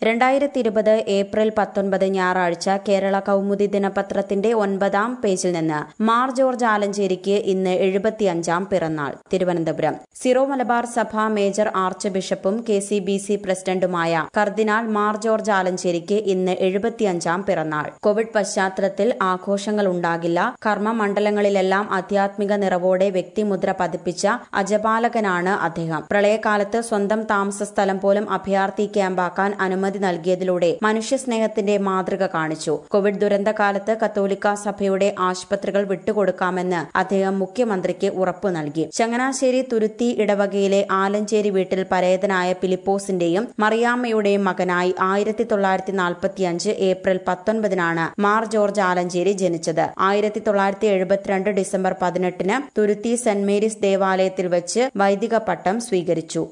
രണ്ടായിരത്തി ഇരുപത് ഏപ്രിൽ പത്തൊൻപത് ഞായറാഴ്ച കേരള കൗമുദി ദിനപത്രത്തിന്റെ ഒൻപതാം പേജിൽ നിന്ന് മാർ ജോർജ് ആലഞ്ചേരിക്ക് ഇന്ന് എഴുപത്തിയഞ്ചാം പിറന്നാൾ തിരുവനന്തപുരം സിറോ മലബാർ സഭ മേജർ ആർച്ച് ബിഷപ്പും കെ സി ബി സി പ്രസിഡന്റുമായ കർദിനാൾ മാർ ജോർജ് ആലഞ്ചേരിക്ക് ഇന്ന് എഴുപത്തിയഞ്ചാം പിറന്നാൾ കോവിഡ് പശ്ചാത്തലത്തിൽ ആഘോഷങ്ങൾ ഉണ്ടാകില്ല കർമ്മമണ്ഡലങ്ങളിലെല്ലാം ആധ്യാത്മിക നിറവോടെ വ്യക്തിമുദ്ര പതിപ്പിച്ച അജപാലകനാണ് അദ്ദേഹം പ്രളയകാലത്ത് സ്വന്തം താമസ സ്ഥലം പോലും അഭയാർത്ഥി ക്യാമ്പാക്കാൻ അനുമതി നൽകിയതിലൂടെ മനുഷ്യസ്നേഹത്തിന്റെ മാതൃക കാണിച്ചു കോവിഡ് ദുരന്തകാലത്ത് കത്തോലിക്ക സഭയുടെ ആശുപത്രികൾ വിട്ടുകൊടുക്കാമെന്ന് അദ്ദേഹം മുഖ്യമന്ത്രിക്ക് ഉറപ്പു നൽകി ചങ്ങനാശ്ശേരി തുരുത്തി ഇടവകയിലെ ആലഞ്ചേരി വീട്ടിൽ പരേതനായ ഫിലിപ്പോസിന്റെയും മറിയാമ്മയുടെയും മകനായി ആയിരത്തി തൊള്ളായിരത്തി നാൽപ്പത്തിയഞ്ച് ഏപ്രിൽ പത്തൊൻപതിനാണ് മാർ ജോർജ് ആലഞ്ചേരി ജനിച്ചത് ആയിരത്തി തൊള്ളായിരത്തി എഴുപത്തിരണ്ട് ഡിസംബർ പതിനെട്ടിന് തുരുത്തി സെന്റ് മേരീസ് ദേവാലയത്തിൽ വെച്ച് വൈദിക പട്ടം സ്വീകരിച്ചു